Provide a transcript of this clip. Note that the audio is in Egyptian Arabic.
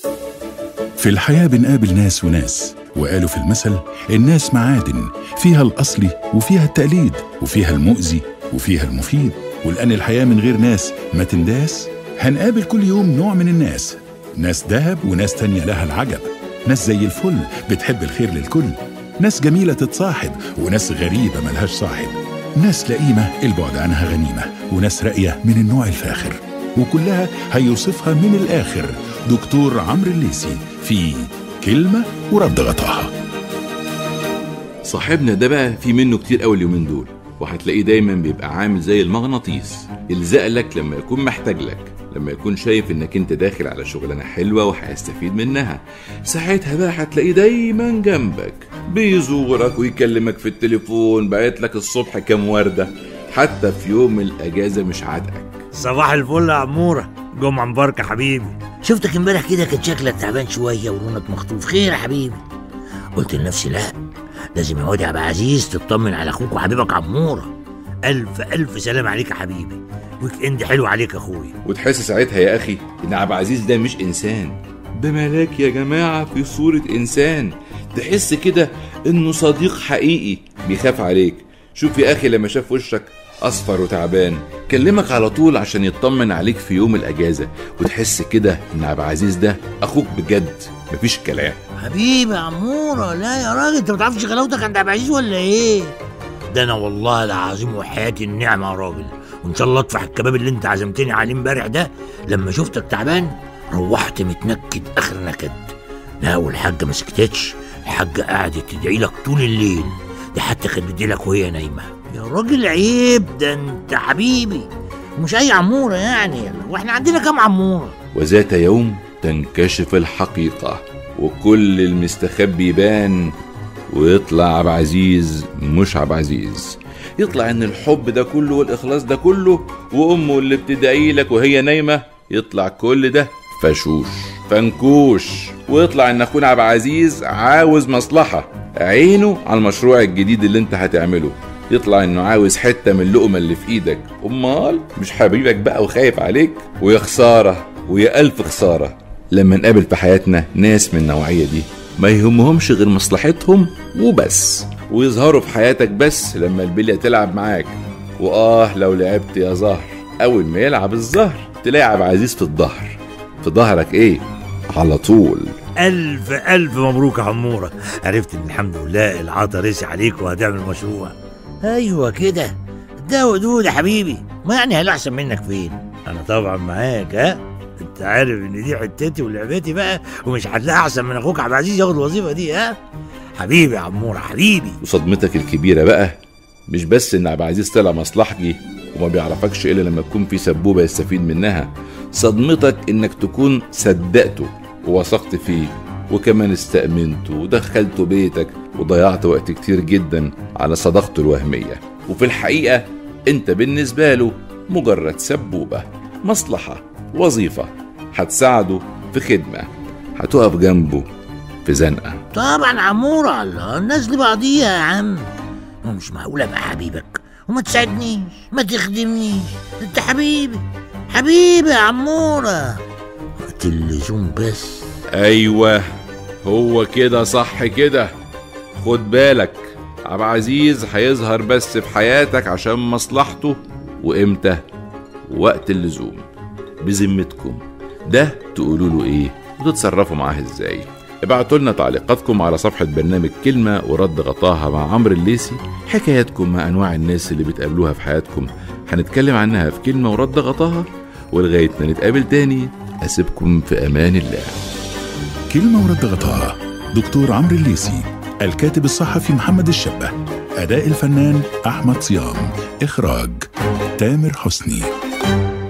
في الحياة بنقابل ناس وناس وقالوا في المثل الناس معادن فيها الأصلي وفيها التقليد وفيها المؤذي وفيها المفيد ولأن الحياة من غير ناس ما تنداس هنقابل كل يوم نوع من الناس ناس دهب وناس تانية لها العجب ناس زي الفل بتحب الخير للكل ناس جميلة تتصاحب وناس غريبة ملهاش صاحب ناس لئيمة البعد عنها غنيمة وناس راقية من النوع الفاخر وكلها هيوصفها من الآخر دكتور عمرو الليسي في كلمة ورد غطاها صاحبنا ده بقى في منه كتير قوي اليومين دول وهتلاقيه دايما بيبقى عامل زي المغناطيس يلزق لك لما يكون محتاج لك لما يكون شايف انك انت داخل على شغلانه حلوه وهيستفيد منها ساعتها بقى هتلاقيه دايما جنبك بيزورك ويكلمك في التليفون باعت لك الصبح كام ورده حتى في يوم الاجازه مش عادقك صباح الفل يا عمورة جمعة مباركة حبيبي شفتك امبارح كده كان شكلك تعبان شويه ولونك مخطوف خير يا حبيبي قلت لنفسي لا لازم يا واد يا عبد العزيز تطمن على اخوك وحبيبك عموره ألف ألف سلام عليك يا حبيبي ويك إند حلو عليك يا أخويا وتحس ساعتها يا اخي ان عبد العزيز ده مش انسان ده ملاك يا جماعه في صوره انسان تحس كده انه صديق حقيقي بيخاف عليك شوف يا اخي لما شاف وشك اصفر وتعبان كلمك على طول عشان يطمن عليك في يوم الاجازه وتحس كده ان عبد العزيز ده اخوك بجد مفيش كلام حبيبي يا عموره لا يا راجل انت ما تعرفش غلاوتك عند عبد العزيز ولا ايه ده أنا والله العظيم وحياتي النعمة يا راجل وإن شاء الله أطفح الكباب اللي أنت عزمتني عليه امبارح ده لما شفتك تعبان روحت متنكد آخر نكد لا والحاجة ما سكتتش الحاجة قعدت تدعي لك طول الليل دي حتى كانت بتدعي وهي نايمة يا راجل عيب ده انت حبيبي ومش اي عموره يعني واحنا عندنا كام عموره وذات يوم تنكشف الحقيقة وكل المستخبي يبان ويطلع عبد العزيز مش عبد العزيز يطلع ان الحب ده كله والاخلاص ده كله وامه اللي بتدعي لك وهي نايمه يطلع كل ده فشوش فنكوش ويطلع ان اخونا عبد العزيز عاوز مصلحه عينه على المشروع الجديد اللي انت هتعمله يطلع انه عاوز حته من اللقمه اللي في ايدك امال مش حبيبك بقى وخايف عليك ويا خساره ويا الف خساره لما نقابل في حياتنا ناس من النوعيه دي ما يهمهمش غير مصلحتهم وبس ويظهروا في حياتك بس لما البليه تلعب معاك واه لو لعبت يا زهر اول ما يلعب الزهر تلاقي عبد العزيز في الظهر في ظهرك ايه على طول ألف ألف مبروك يا عمورة عرفت إن الحمد لله العطا رسي عليك وهتعمل مشروع ايوه كده ده ودود يا حبيبي ما يعني هل احسن منك فين أنا طبعا معاك ها أنت عارف إن دي حتتي ولعبتي بقى ومش هتلاقي أحسن من أخوك عبد العزيز ياخد الوظيفة دي ها حبيبي يا عمورة حبيبي وصدمتك الكبيرة بقى مش بس إن عبد العزيز طلع مصلحجي وما بيعرفكش إلا لما تكون في سبوبة يستفيد منها صدمتك إنك تكون صدقته ووثقت فيه وكمان استأمنته ودخلته بيتك وضيعت وقت كتير جدا على صداقته الوهمية وفي الحقيقة أنت بالنسبة له مجرد سبوبة مصلحة وظيفة هتساعده في خدمة هتقف جنبه في زنقة طبعا عموره الله الناس لبعضيها يا عم هو مش معقول ابقى حبيبك وما تساعدنيش ما تخدمنيش انت حبيبي حبيبي يا عموره وقت اللزوم بس ايوه هو كده صح كده خد بالك عبد العزيز هيظهر بس في حياتك عشان مصلحته وامتى وقت اللزوم بذمتكم ده تقولوا له ايه وتتصرفوا معاه ازاي ابعتوا لنا تعليقاتكم على صفحة برنامج كلمة ورد غطاها مع عمرو الليسي حكاياتكم مع أنواع الناس اللي بتقابلوها في حياتكم هنتكلم عنها في كلمة ورد غطاها ولغاية ما نتقابل تاني أسيبكم في أمان الله كلمة ورد غطاها دكتور عمرو الليسي الكاتب الصحفي محمد الشبه أداء الفنان أحمد صيام إخراج تامر حسني